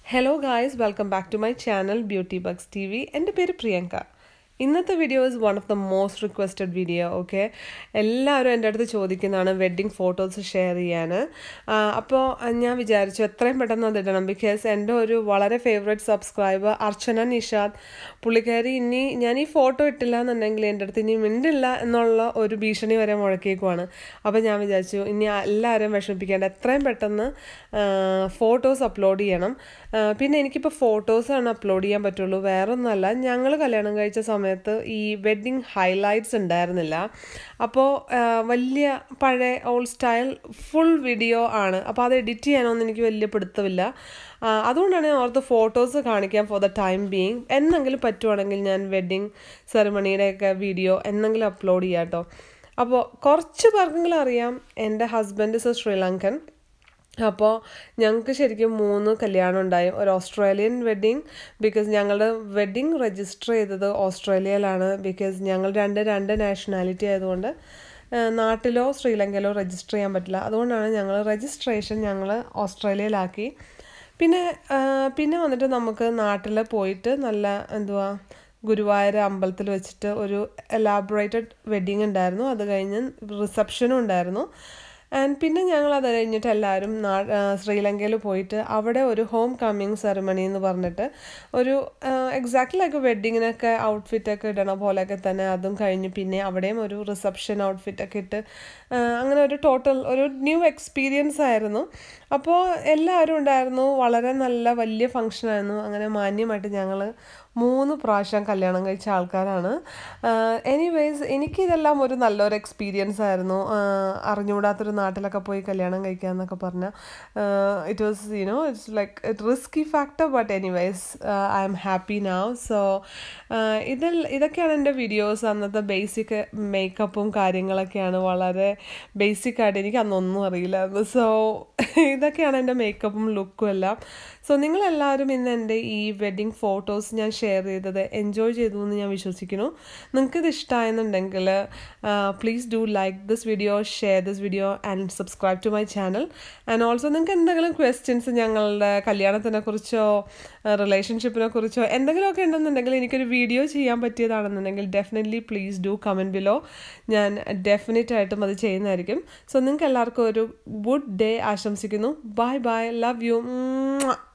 hello guys welcome back to my channel beauty bugs T V എൻ്റെ പേര് പ്രിയങ്ക ഇന്നത്തെ video is one of the most requested video okay എല്ലാവരും എൻ്റെ അടുത്ത് ചോദിക്കുന്നതാണ് വെഡ്ഡിങ് ഫോട്ടോസ് ഷെയർ ചെയ്യാൻ അപ്പോൾ ഞാൻ വിചാരിച്ചു എത്രയും പെട്ടെന്ന് അത് ഇടണം ബിക്കോസ് എൻ്റെ ഒരു വളരെ ഫേവറേറ്റ് സബ്സ്ക്രൈബർ അർച്ചന നിഷാദ് പുള്ളിക്കാരി ഇനി ഞാൻ ഈ ഫോട്ടോ ഇട്ടില്ല എന്നുണ്ടെങ്കിൽ എൻ്റെ അടുത്ത് ഇനി മിണ്ടില്ല എന്നുള്ള ഒരു ഭീഷണി വരെ മുഴക്കിയേക്കുവാണ് അപ്പോൾ ഞാൻ വിചാരിച്ചു ഇനി എല്ലാവരും വിഷമിപ്പിക്കേണ്ട എത്രയും പെട്ടെന്ന് ഫോട്ടോസ് അപ്ലോഡ് ചെയ്യണം പിന്നെ എനിക്കിപ്പോൾ ഫോട്ടോസാണ് അപ്ലോഡ് ചെയ്യാൻ പറ്റുള്ളൂ വേറൊന്നുമല്ല ഞങ്ങൾ കല്യാണം കഴിച്ച സമയത്ത് ഈ വെഡ്ഡിങ് ഹൈലൈറ്റ്സ് ഉണ്ടായിരുന്നില്ല അപ്പോൾ വലിയ പഴയ ഓൾഡ് സ്റ്റൈൽ ഫുൾ വീഡിയോ ആണ് അപ്പോൾ അത് എഡിറ്റ് ചെയ്യാനൊന്നും എനിക്ക് വലിയ പിടുത്തമില്ല അതുകൊണ്ടാണ് ഞാൻ ഓർത്ത് ഫോട്ടോസ് കാണിക്കാൻ ഫോർ ദ ടൈം ബീങ് എന്നെങ്കിലും പറ്റുവാണെങ്കിൽ ഞാൻ വെഡ്ഡിങ് സെറമണിയുടെയൊക്കെ വീഡിയോ എന്നെങ്കിലും അപ്ലോഡ് ചെയ്യാം കേട്ടോ അപ്പോൾ കുറച്ച് പേർക്കെങ്കിലും അറിയാം എൻ്റെ ഹസ്ബൻഡ് ഇസ് ശ്രീലങ്കൻ അപ്പോൾ ഞങ്ങൾക്ക് ശരിക്കും മൂന്ന് കല്യാണം ഉണ്ടായി ഒരു ഓസ്ട്രേലിയൻ വെഡ്ഡിങ് ബിക്കോസ് ഞങ്ങളുടെ വെഡ്ഡിങ് രജിസ്റ്റർ ചെയ്തത് ഓസ്ട്രേലിയയിലാണ് ബിക്കോസ് ഞങ്ങൾ രണ്ട് രണ്ട് നാഷണാലിറ്റി ആയതുകൊണ്ട് നാട്ടിലോ ശ്രീലങ്കയിലോ രജിസ്റ്റർ ചെയ്യാൻ പറ്റില്ല അതുകൊണ്ടാണ് ഞങ്ങൾ രജിസ്ട്രേഷൻ ഞങ്ങൾ ഓസ്ട്രേലിയയിലാക്കി പിന്നെ പിന്നെ വന്നിട്ട് നമുക്ക് നാട്ടിൽ പോയിട്ട് നല്ല എന്തുവാ ഗുരുവായൂർ അമ്പലത്തിൽ വെച്ചിട്ട് ഒരു എലാബറേറ്റഡ് വെഡ്ഡിങ് ഉണ്ടായിരുന്നു അത് കഴിഞ്ഞ് റിസപ്ഷനും ഉണ്ടായിരുന്നു ആൻഡ് പിന്നെ ഞങ്ങൾ അത് കഴിഞ്ഞിട്ട് എല്ലാവരും നാ ശ്രീലങ്കയിൽ പോയിട്ട് അവിടെ ഒരു ഹോം കമ്മിങ് സെറമണി എന്ന് പറഞ്ഞിട്ട് ഒരു എക്സാക്ട്ലി ലൈക്ക് വെഡ്ഡിങ്ങിനൊക്കെ ഔട്ട്ഫിറ്റൊക്കെ ഇടണ പോലെയൊക്കെ തന്നെ അതും കഴിഞ്ഞ് പിന്നെ അവിടെയും ഒരു റിസപ്ഷൻ ഔട്ട്ഫിറ്റൊക്കെ ഇട്ട് അങ്ങനെ ഒരു ടോട്ടൽ ഒരു ന്യൂ എക്സ്പീരിയൻസ് ആയിരുന്നു അപ്പോൾ എല്ലാവരും ഉണ്ടായിരുന്നു വളരെ നല്ല വലിയ ഫങ്ഷനായിരുന്നു അങ്ങനെ മാന്യമായിട്ട് ഞങ്ങൾ മൂന്ന് പ്രാവശ്യം കല്യാണം കഴിച്ച ആൾക്കാരാണ് എനിവേസ് എനിക്കിതെല്ലാം ഒരു നല്ലൊരു എക്സ്പീരിയൻസ് ആയിരുന്നു അറിഞ്ഞുകൂടാത്തൊരു നാട്ടിലൊക്കെ പോയി കല്യാണം കഴിക്കുക എന്നൊക്കെ പറഞ്ഞാൽ it was you know it's like it risky factor but anyways I am happy now so ഇതിൽ ഇതൊക്കെയാണ് എൻ്റെ വീഡിയോസ് അന്നത്തെ ബേസിക് മേക്കപ്പും കാര്യങ്ങളൊക്കെയാണ് വളരെ ബേസിക് ആയിട്ട് എനിക്ക് അന്നൊന്നും അറിയില്ലായിരുന്നു സോ ഇതൊക്കെയാണ് എൻ്റെ മേക്കപ്പും ലുക്കും എല്ലാം സോ നിങ്ങളെല്ലാവരും ഇന്ന് എൻ്റെ ഈ വെഡ്ഡിങ് ഫോട്ടോസ് ഞാൻ ഷെയർ ചെയ്തത് എൻജോയ് ചെയ്തു എന്ന് ഞാൻ വിശ്വസിക്കുന്നു നിങ്ങൾക്കിത് ഇഷ്ടമായെന്നുണ്ടെങ്കിൽ please do like this video share this video and subscribe to my channel and also നിങ്ങൾക്ക് എന്തെങ്കിലും ക്വസ്റ്റ്യൻസ് ഞങ്ങളുടെ കല്യാണത്തിനെ കുറിച്ചോ റിലേഷൻഷിപ്പിനെ കുറിച്ചോ എന്തെങ്കിലുമൊക്കെ ഉണ്ടെന്നുണ്ടെങ്കിൽ എനിക്കൊരു വീഡിയോ ചെയ്യാൻ പറ്റിയതാണെന്നുണ്ടെങ്കിൽ definitely please do comment below ഞാൻ ഡെഫിനറ്റ് ആയിട്ടും അത് ചെയ്യുന്നതായിരിക്കും സോ നിങ്ങൾക്ക് എല്ലാവർക്കും ഒരു ഗുഡ് ഡേ ആശംസിക്കുന്നു ബൈ ബൈ ലവ് യു